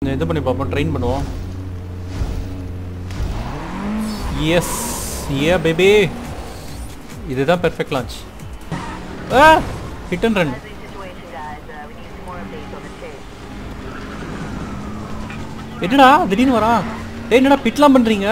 இது பண்ணி பார்ப்போம் ட்ரெயின் பண்ணுவோம் எஸ் ஏ பேபி இதுதான் பெர்ஃபெக்ட் லான்ச் ஆ hit and run situation, guys. Uh, we need some more updates on the chase. என்னடா திடீர்னு வரா டேய் என்னடா பிட்லாம் பண்றீங்க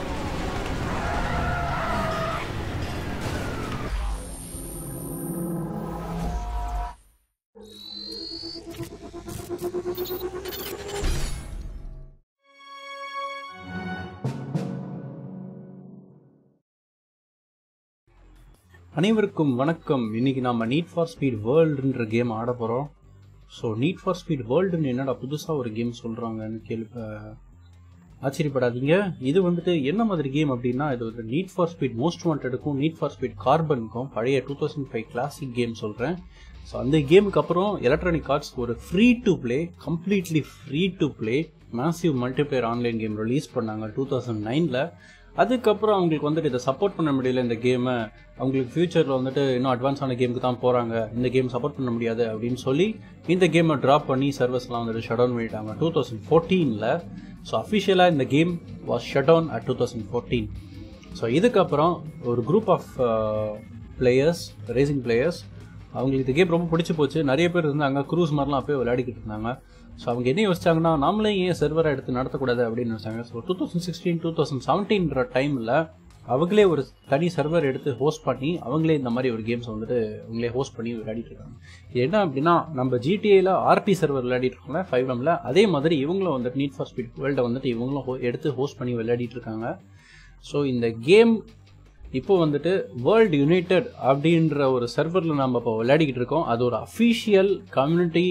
அனைவருக்கும் வணக்கம் இன்னைக்கு நாம நீட் ஃபார் ஸ்பீட் வேர்ல்டுன்ற கேம் ஆட போறோம் ஸோ நீட் ஃபார் ஸ்பீட் வேர்ல்டுன்னு என்னடா புதுசாக ஒரு கேம் சொல்கிறாங்கன்னு கேள்வி அஹ், ஆச்சரியப்படாதீங்க இது வந்துட்டு என்ன மாதிரி கேம் அப்படின்னா இது ஒரு நீட் ஃபார் ஸ்பீட் மோஸ்ட் வாண்டடுக்கும் நீட் ஃபார் ஸ்பீட் கார்பனுக்கும் பழைய two thousand five classic game சொல்கிறேன் ஸோ அந்த கேமுக்கு அப்புறம் எலக்ட்ரானிக் ஆர்ட்ஸ் ஒரு free to play completely free to play massive multiplayer online game release பண்ணாங்க டூ தௌசண்ட் நைனில் அதுக்கப்புறம் அவங்களுக்கு வந்துட்டு இதை சப்போர்ட் பண்ண முடியல இந்த கேமை அவங்களுக்கு ஃபியூச்சரில் வந்துட்டு இன்னும் அட்வான்ஸான கேமுக்கு தான் போகிறாங்க இந்த கேம் சப்போர்ட் பண்ண முடியாது அப்படின்னு சொல்லி இந்த கேமை ட்ராப் பண்ணி சர்வஸ்லாம் வந்துட்டு ஷட் டவுன் பண்ணிட்டாங்க டூ தௌசண்ட் ஃபோர்டீனில் ஸோ அஃபிஷியலாக இந்த game was shut down at two thousand fourteen so இதுக்கப்புறம் ஒரு group of players racing players அவங்களுக்கு இந்த கேம் ரொம்ப பிடிச்சி போச்சு நிறைய பேர் இருந்தாங்க க்ரூஸ் மாதிரிலாம் அப்போயே விளையாடிக்கிட்டு இருந்தாங்க ஸோ அவங்க என்ன யோசிச்சாங்கன்னா நாமளே ஏன் சர்வரை எடுத்து நடத்தக்கூடாது அப்படின்னு நினச்சாங்க so two thousand sixteen two thousand செவன்டீன்ற டைமில் அவங்களே ஒரு தனி சர்வர் எடுத்து ஹோஸ்ட் பண்ணி அவங்களே இந்த மாதிரி ஒரு கேம்ஸ் வந்துட்டு அவங்களே ஹோஸ்ட் பண்ணி விளையாடிட்டு இருக்காங்க இது என்ன அப்படின்னா நம்ம ஜிடிஏல ஆர்பி சர்வர் விளையாடிட்டு இருக்கோம்ல ஃபைவ் எம்ல அதே மாதிரி இவங்களும் வந்துட்டு நீட் ஃபார் ஸ்பீட் வேர்ல்டை வந்துட்டு இவங்களும் ho- எடுத்து ஹோஸ்ட் பண்ணி விளையாடிட்டு இருக்காங்க ஸோ இந்த கேம் இப்போ வந்துட்டு வேர்ல்டு யுனைடெட் அப்படின்ற ஒரு சர்வரில் நம்ம இப்போ விளையாடிக்கிட்டு இருக்கோம் அது ஒரு official community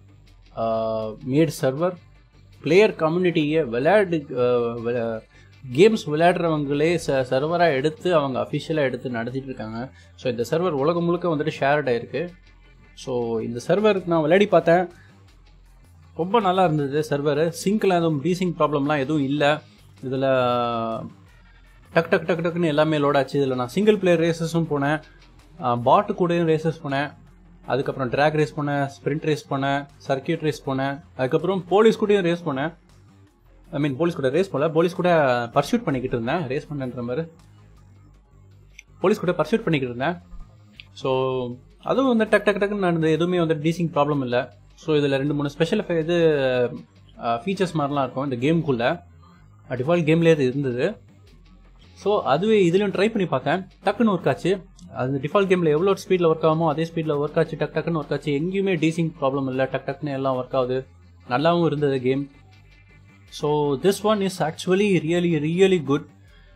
made server player கம்யூனிட்டியை விளையாடு கேம்ஸ் விளையாடுறவங்களே ச சர்வராக எடுத்து அவங்க அஃபிஷியலாக எடுத்து நடத்திட்டு இருக்காங்க ஸோ இந்த சர்வர் உலகம் முழுக்க வந்துட்டு ஷேர்ட் ஆயிருக்கு ஸோ இந்த சர்வருக்கு நான் விளையாடி பார்த்தேன் ரொம்ப நல்லா இருந்தது சர்வர் சிங்கில் எதுவும் டீசிங் ப்ராப்ளம்லாம் எதுவும் இல்லை இதில் டக் டக் டக் டக்குன்னு எல்லாமே லோட் ஆச்சு இதில் நான் சிங்கிள் பிளேயர் ரேசஸும் போனேன் பாட்டு கூடயும் ரேசஸ் போனேன் அதுக்கப்புறம் ட்ராக் ரேஸ் பண்ணேன் ஸ்ப்ரிண்ட் ரேஸ் பண்ணேன் சர்க்கியூட் ரேஸ் பண்ணேன் அதுக்கப்புறம் போலீஸ் கூடயும் ரேஸ் பண்ணேன் ஐ மீன் போலீஸ் கூட ரேஸ் போல போலீஸ் கூட பர்சூட் பண்ணிக்கிட்டு இருந்தேன் ரேஸ் பண்ணுன்ற மாதிரி போலீஸ் கூட பர்சூட் பண்ணிக்கிட்டு இருந்தேன் ஸோ அதுவும் வந்து டக் டக் டக்குன்னு நடந்தது எதுவுமே வந்து டீசிங் ப்ராப்ளம் இல்லை ஸோ இதில் ரெண்டு மூணு ஸ்பெஷல் இது ஃபீச்சர்ஸ் மாதிரிலாம் இருக்கும் இந்த கேமுக்குள்ளே டிஃபால்ட் கேம்லேயே இது இருந்தது ஸோ அதுவே இதுலையும் ட்ரை பண்ணி பார்த்தேன் டக்குன்னு ஒர்க் ஆச்சு அது டிஃபால்ட் கேமில் எவ்வளோ ஸ்பீடில் ஒர்க் ஆகுமோ அதே ஸ்பீடில் ஒர்க் ஆச்சு டக் டக்குன்னு ஒர்க் ஆச்சு எங்கேயுமே டீசிங் ப்ராப்ளம் இல்லை டக் டக்குன்னு எல்லாம் ஒர்க் ஆகுது நல்லாவும் இருந்தது game so this one is actually really really good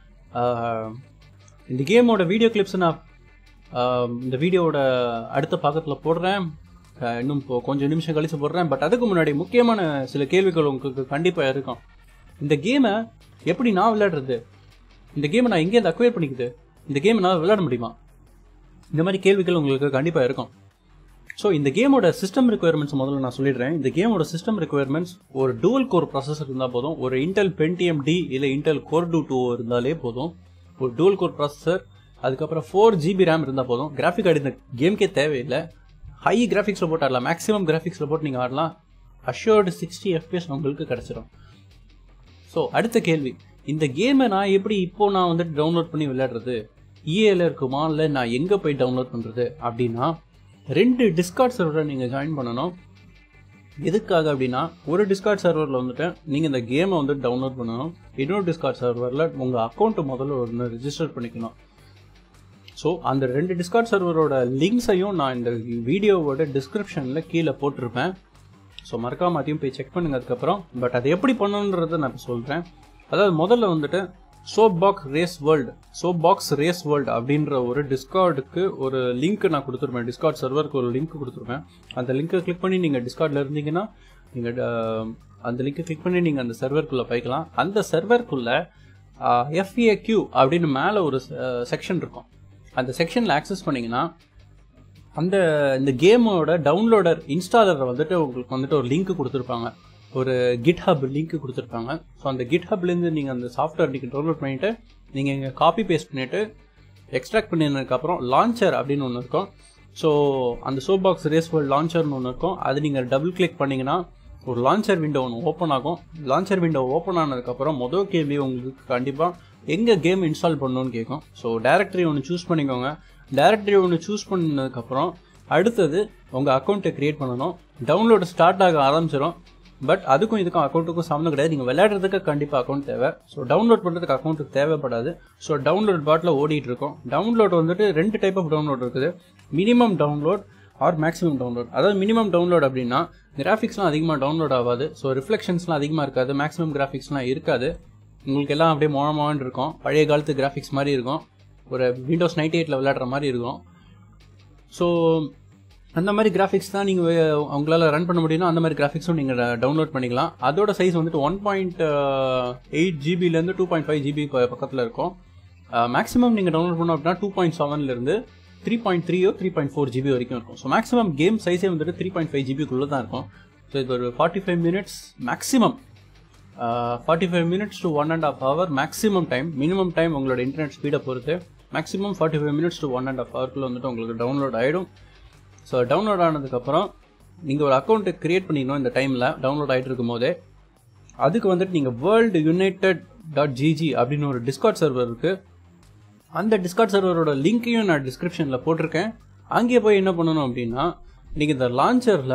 இந்த கேமோட வீடியோ கிளிப்ஸ் நான் ஆஹ், இந்த வீடியோவோட அடுத்த பக்கத்தில் போடுறேன் ஆஹ், இன்னும் இப்போ கொஞ்சம் நிமிஷம் கழிச்சு போடுறேன் பட் அதுக்கு முன்னாடி முக்கியமான சில கேள்விகள் உங்களுக்கு கண்டிப்பாக இருக்கும் இந்த கேமை எப்படி நான் விளையாடுறது இந்த கேமை நான் எங்கேருந்து அக்வயர் பண்ணிக்குது இந்த கேமை நான் விளையாட முடியுமா இந்த மாதிரி கேள்விகள் உங்களுக்கு கண்டிப்பாக இருக்கும் ஸோ இந்த கேமோட சிஸ்டம் ரெக்குயர்மெண்ட்ஸ் முதல்ல நான் சொல்லிடுறேன் இந்த கேமோட சிஸ்டம் ரெக்குயர்மெண்ட்ஸ் ஒரு டூவல் கோர் ப்ராசஸர் இருந்தால் போதும் ஒரு இன்டெல் பென்டிஎம் டி இல்லை இன்டெல் கோர் டூ டூ இருந்தாலே போதும் ஒரு டூவல் கோர் ப்ராசஸர் அதுக்கப்புறம் ஃபோர் ஜிபி ரேம் இருந்தால் போதும் கிராஃபிக் கார்டு இந்த கேம்க்கே தேவையில்லை ஹை கிராஃபிக்ஸில் போட்டு ஆடலாம் மேக்ஸிமம் கிராஃபிக்ஸில் போட்டு நீங்கள் ஆடலாம் அஷ்யோர்டு சிக்ஸ்டி எஃப்பிஎஸ் உங்களுக்கு கிடச்சிரும் ஸோ அடுத்த கேள்வி இந்த கேமை நான் எப்படி இப்போ நான் வந்துட்டு டவுன்லோட் பண்ணி விளையாடுறது இஏல இருக்குமா இல்லை நான் எங்கே போய் டவுன்லோட் பண்ணுறது அப்படின்னா ரெண்டு டிஸ்கார்ட் சர்வரை நீங்கள் ஜாயின் பண்ணணும் எதுக்காக அப்படின்னா ஒரு டிஸ்கார்ட் சர்வரில் வந்துட்டு நீங்கள் இந்த கேமை வந்து டவுன்லோட் பண்ணணும் இன்னொரு டிஸ்கார்ட் சர்வரில் உங்கள் அக்கௌண்ட்டை முதல்ல ஒன்று ரிஜிஸ்டர் பண்ணிக்கணும் ஸோ அந்த ரெண்டு டிஸ்கார்ட் சர்வரோட லிங்க்ஸையும் நான் இந்த வீடியோவோட டிஸ்கிரிப்ஷனில் கீழே போட்டிருப்பேன் ஸோ மறக்காம அதையும் போய் செக் பண்ணுங்க அதுக்கப்புறம் பட் அதை எப்படி பண்ணணுன்றதை நான் இப்போ சொல்கிறேன் அதாவது முதல்ல வந்துட்டு soap box race world soap box race world அப்படின்ற ஒரு டிஸ்கார்டுக்கு ஒரு லிங்க் நான் கொடுத்துருப்பேன் டிஸ்கார்ட் சர்வருக்கு ஒரு லிங்க் கொடுத்துருப்பேன் அந்த லிங்க்கை கிளிக் பண்ணி நீங்கள் டிஸ்கார்டில் இருந்தீங்கன்னா நீங்கள் அந்த லிங்கை கிளிக் பண்ணி நீங்கள் அந்த சர்வருக்குள்ளே போய்க்கலாம் அந்த சர்வருக்குள்ளே எஃப்ஏக்யூ அப்படின்னு மேலே ஒரு செக்ஷன் இருக்கும் அந்த செக்ஷனில் ஆக்சஸ் பண்ணிங்கன்னா அந்த இந்த கேமோட டவுன்லோடர் இன்ஸ்டாலரை வந்துட்டு உங்களுக்கு வந்துட்டு ஒரு லிங்க் கொடுத்துருப்பாங்க ஒரு கிட்ஹப் லிங்க் கொடுத்துருப்பாங்க ஸோ அந்த கிட்ஹப்லேருந்து நீங்கள் அந்த சாஃப்ட்வேர் நீங்கள் டவுன்லோட் பண்ணிவிட்டு நீங்கள் இங்கே காப்பி பேஸ்ட் பண்ணிவிட்டு எக்ஸ்ட்ராக்ட் பண்ணினதுக்கப்புறம் லான்ச்சர் அப்படின்னு ஒன்று இருக்கும் ஸோ அந்த சோப் பாக்ஸ் ரேஸ் வேர்ல்ட் லான்ச்சர்னு ஒன்று இருக்கும் அது நீங்கள் டபுள் கிளிக் பண்ணிங்கன்னா ஒரு லான்ச்சர் விண்டோ ஒன்று ஓப்பன் ஆகும் லான்ச்சர் விண்டோ ஓப்பன் ஆனதுக்கப்புறம் மொதல் கேள்வி உங்களுக்கு கண்டிப்பாக எங்கே கேம் இன்ஸ்டால் பண்ணணும்னு கேட்கும் ஸோ டேரக்டரி ஒன்று சூஸ் பண்ணிக்கோங்க டேரக்டரி ஒன்று சூஸ் பண்ணதுக்கப்புறம் அடுத்தது உங்கள் அக்கௌண்ட்டை க்ரியேட் பண்ணணும் டவுன்லோடு ஸ்டார்ட் ஆக ஆரம்பிச்சிடும் பட் அதுக்கும் இதுக்கும் அக்கௌண்ட்டுக்கும் சம்மந்தம் கிடையாது நீங்கள் விளையாடுறதுக்கு கண்டிப்பாக அக்கௌண்ட் தேவை ஸோ டவுன்லோட் பண்ணுறதுக்கு அக்கௌண்ட்டுக்கு தேவைப்படாது ஸோ டவுன்லோட் பாட்டில் ஓடிட்டு இருக்கும் டவுன்லோட் வந்துட்டு ரெண்டு டைப் ஆஃப் டவுன்லோட் இருக்குது minimum download or maximum download அதாவது மினிமம் டவுன்லோட் அப்படின்னா கிராஃபிக்ஸ்லாம் அதிகமாக டவுன்லோட் ஆகாது ஸோ ரிஃப்ளெக்ஷன்ஸ்லாம் அதிகமாக இருக்காது மேக்ஸிமம் கிராஃபிக்ஸ்லாம் இருக்காது உங்களுக்கு எல்லாம் அப்படியே மோனமான்னு இருக்கும் பழைய காலத்து கிராஃபிக்ஸ் மாதிரி இருக்கும் ஒரு விண்டோஸ் நைன்டி எயிட்டில் விளையாடுற மாதிரி இருக்கும் ஸோ அந்த மாதிரி கிராஃபிக்ஸ் தான் நீங்கள் உங்களால் ரன் பண்ண முடியும்னா அந்த மாதிரி கிராஃபிக்ஸும் நீங்கள் டவுன்லோட் பண்ணிக்கலாம் அதோட சைஸ் வந்துட்டு ஒன் பாயிண்ட் எயிட் ஜிபிலேருந்து டூ பாயிண்ட் ஃபைவ் ஜிபி பக்கத்தில் இருக்கும் மேக்ஸிமம் நீங்கள் டவுன்லோட் பண்ணோம் அப்படின்னா டூ பாயிண்ட் செவன்லேருந்து த்ரீ பாயிண்ட் த்ரீயோ த்ரீ பாயிண்ட் ஃபோர் ஜிபி வரைக்கும் இருக்கும் ஸோ மேக்ஸிமம் கேம் சைஸே வந்துட்டு த்ரீ பாயிண்ட் ஃபைவ் ஜிபிக்குள்ளே தான் இருக்கும் ஸோ இது ஒரு forty five minutes maximum forty five minutes to one and half hour maximum time minimum time உங்களோட இன்டர்நெட் ஸ்பீடை பொறுத்து maximum forty five minutes to one and half ஹவர்க்குள்ள வந்துட்டு உங்களுக்கு டவுன்லோட் ஆகிடும் ஸோ டவுன்லோட் ஆனதுக்கப்புறம் நீங்கள் ஒரு அக்கௌண்ட்டை க்ரியேட் பண்ணிக்கணும் இந்த டைமில் டவுன்லோட் ஆகிட்டு இருக்கும் போதே அதுக்கு வந்துட்டு நீங்கள் வேர்ல்டு யுனைடெட் டாட் ஜிஜி அப்படின்னு ஒரு டிஸ்கார்ட் சர்வர் இருக்குது அந்த டிஸ்கார்ட் சர்வரோட லிங்க்கையும் நான் டிஸ்கிரிப்ஷனில் போட்டிருக்கேன் அங்கேயே போய் என்ன பண்ணணும் அப்படின்னா நீங்கள் இந்த லான்ச்சரில்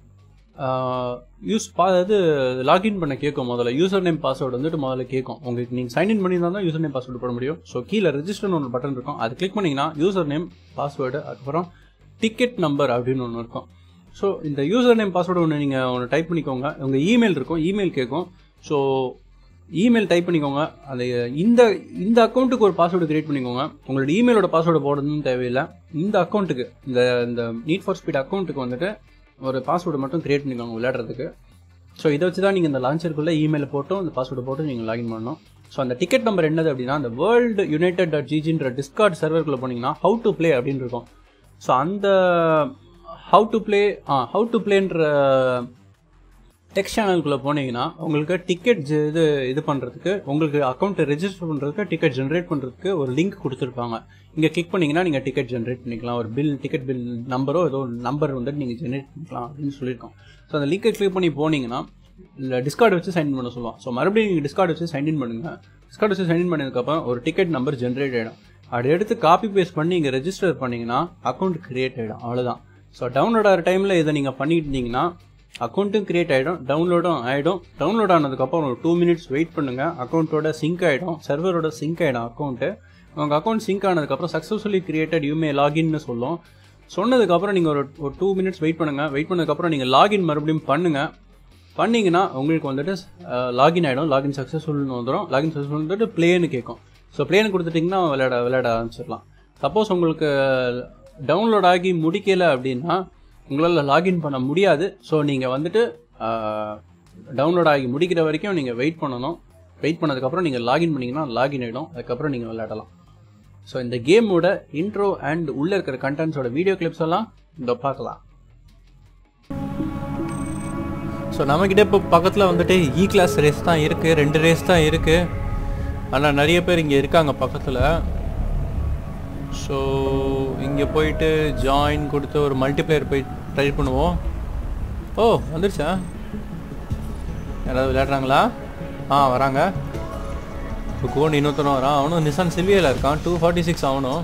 யூஸ் பா அதாவது லாகின் பண்ண கேட்கும் முதல்ல யூசர் நேம் பாஸ்வேர்டு வந்துட்டு முதல்ல கேட்கும் உங்களுக்கு நீங்கள் சைன்இன் பண்ணியிருந்தா தான் யூசர் நேம் பாஸ்வேர்டு போட முடியும் ஸோ கீழே ரெஜிஸ்டர்னு ஒரு பட்டன் இருக்கும் அது கிளிக் பண்ணிங்கன்னா யூசர் நேம் பாஸ்வேர்டு அதுக்கப்புறம் டிக்கெட் நம்பர் அப்படின்னு ஒன்று இருக்கும் ஸோ இந்த யூசர் நேம் பாஸ்வேர்டு ஒன்று நீங்கள் ஒன்று டைப் பண்ணிக்கோங்க உங்கள் இமெயில் இருக்கும் இமெயில் கேட்கும் ஸோ இமெயில் டைப் பண்ணிக்கோங்க அந்த இந்த இந்த அக்கௌண்ட்டுக்கு ஒரு பாஸ்வேர்டு கிரியேட் பண்ணிக்கோங்க உங்களோட இமெயிலோட பாஸ்வேர்டு போடணும்னு தேவையில்லை இந்த அக்கௌண்ட்டுக்கு இந்த இந்த நீட் ஃபார் ஸ்பீட் அக்கௌண்ட்டுக்கு வந்துட்டு ஒரு பாஸ்வேர்டு மட்டும் கிரியேட் பண்ணிக்கோங்க விளையாடுறதுக்கு ஸோ இதை வச்சு தான் நீங்கள் இந்த லான்ச்சருக்குள்ளே இமெயில் போட்டும் இந்த பாஸ்வேர்டு போட்டு நீங்கள் லாகின் பண்ணணும் ஸோ அந்த டிக்கெட் நம்பர் என்னது அப்படின்னா அந்த வேர்ல்டு யுனைடெட் டாட் ஜிஜின்ற டிஸ்கார்ட் சர்வருக்குள்ளே போனீங்கன்னா ஹவு டு ப்ளே அப்படின்னு இருக்கும் ஸோ அந்த ஹவு டு ப்ளே ஆ ஹவு டு ப்ளேன்ற டெக்ஸ்ட் சேனலுக்குள்ளே போனீங்கன்னா உங்களுக்கு டிக்கெட் இது இது பண்ணுறதுக்கு உங்களுக்கு அக்கௌண்ட்டை ரெஜிஸ்டர் பண்ணுறதுக்கு டிக்கெட் ஜென்ரேட் பண்ணுறதுக்கு ஒரு லிங்க் கொடுத்துருப்பாங்க இங்கே கிளிக் பண்ணிங்கன்னா நீங்கள் டிக்கெட் ஜென்ரேட் பண்ணிக்கலாம் ஒரு பில் டிக்கெட் பில் நம்பரோ ஏதோ நம்பர் வந்துட்டு நீங்கள் ஜென்ரேட் பண்ணிக்கலாம் அப்படின்னு சொல்லியிருக்கோம் ஸோ அந்த லிங்கை கிளிக் பண்ணி போனீங்கன்னா இல்லை டிஸ்கார்டு வச்சு சைன் பண்ண சொல்லுவோம் ஸோ மறுபடியும் நீங்கள் டிஸ்கார்டு வச்சு சைன்இன் பண்ணுங்கள் டிஸ்கார்டு வச்சு சைன்இன் பண்ணதுக்கப்புறம் ஒரு டிக்கெட் நம்பர் ஜென்ரேட் ஆகிடும் அதை எடுத்து காப்பி பேஸ்ட் பண்ணி இங்கே ரெஜிஸ்டர் பண்ணிங்கன்னா அக்கௌண்ட் கிரியேட் ஆகிடும் அவ்வளோதான் ஸோ டவுன்லோட் ஆகிற டைமில் இதை நீங்கள் பண்ணிட்டு இருந்தீங்கன்னா அக்கௌண்ட்டும் கிரியேட் ஆகிடும் டவுன்லோடும் ஆகிடும் டவுன்லோட் ஆனதுக்கப்புறம் ஒரு டூ மினிட்ஸ் வெயிட் பண்ணுங்கள் அக்கௌண்ட்டோட சிங்க் ஆகிடும் சர்வரோட சிங்க் ஆகிடும் அக்கௌண்ட்டு உங்கள் அக்கௌண்ட் சிங்க் ஆனதுக்கப்புறம் சக்ஸஸ்ஃபுல்லி கிரியேட்டட் யூமே லாகின்னு சொல்லும் சொன்னதுக்கப்புறம் நீங்கள் ஒரு ஒரு டூ மினிட்ஸ் வெயிட் பண்ணுங்கள் வெயிட் பண்ணதுக்கப்புறம் நீங்கள் லாகின் மறுபடியும் பண்ணுங்கள் பண்ணிங்கன்னா உங்களுக்கு வந்துட்டு லாகின் ஆகிடும் லாகின் சக்ஸஸ்ஃபுல்னு வந்துடும் லாகின் சக்ஸஸ்ஃபுல் வந்துட்டு ப்ளேன்னு கேட்கும் ஸோ ப்ளேன்னு கொடுத்துட்டிங்கன்னா விளையாட விளையாட ஆரம்பிச்சிடலாம் சப்போஸ் உங்களுக்கு டவுன்லோட் ஆகி முடிக்கலை அப்படின்னா உங்களால் லாகின் பண்ண முடியாது ஸோ நீங்கள் வந்துட்டு டவுன்லோட் ஆகி முடிக்கிற வரைக்கும் நீங்கள் வெயிட் பண்ணணும் வெயிட் பண்ணதுக்கப்புறம் நீங்கள் லாகின் பண்ணிங்கன்னா லாகின் ஆகிடும் அதுக்கப்புறம் நீங்கள் விளையாடலாம் ஸோ இந்த கேமோட இன்ட்ரோ அண்ட் உள்ளே இருக்கிற கண்டென்ட்ஸோட வீடியோ கிளிப்ஸ் எல்லாம் இந்த பார்க்கலாம் ஸோ நம்மக்கிட்ட இப்போ பக்கத்தில் வந்துட்டு இ கிளாஸ் ரேஸ் தான் இருக்குது ரெண்டு ரேஸ் தான் இருக்குது ஆனால் நிறைய பேர் இங்கே இருக்காங்க பக்கத்தில் ஸோ இங்கே போயிட்டு ஜாயின் கொடுத்து ஒரு மல்டிப்ளேயர் போய் ட்ரை பண்ணுவோம் ஓ வந்துருச்சா யாராவது விளையாடுறாங்களா ஆ வராங்க இப்போ கோன் இன்னொருத்தனும் வரான் அவனும் நிசான் சில்வியில் இருக்கான் டூ ஃபார்ட்டி சிக்ஸ் அவனும்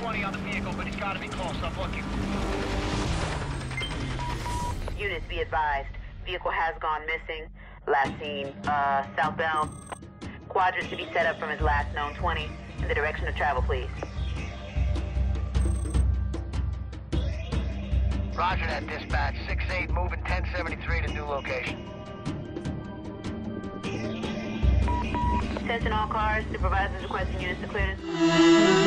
20 on the vehicle, but he's got to be close. I'm looking. Units be advised. Vehicle has gone missing. Last seen, uh, southbound. Quadrants to be set up from his last known 20 in the direction of travel, please. Roger that, dispatch. 6-8, moving 1073 to new location. Attention all cars. Supervisors requesting units to clear this.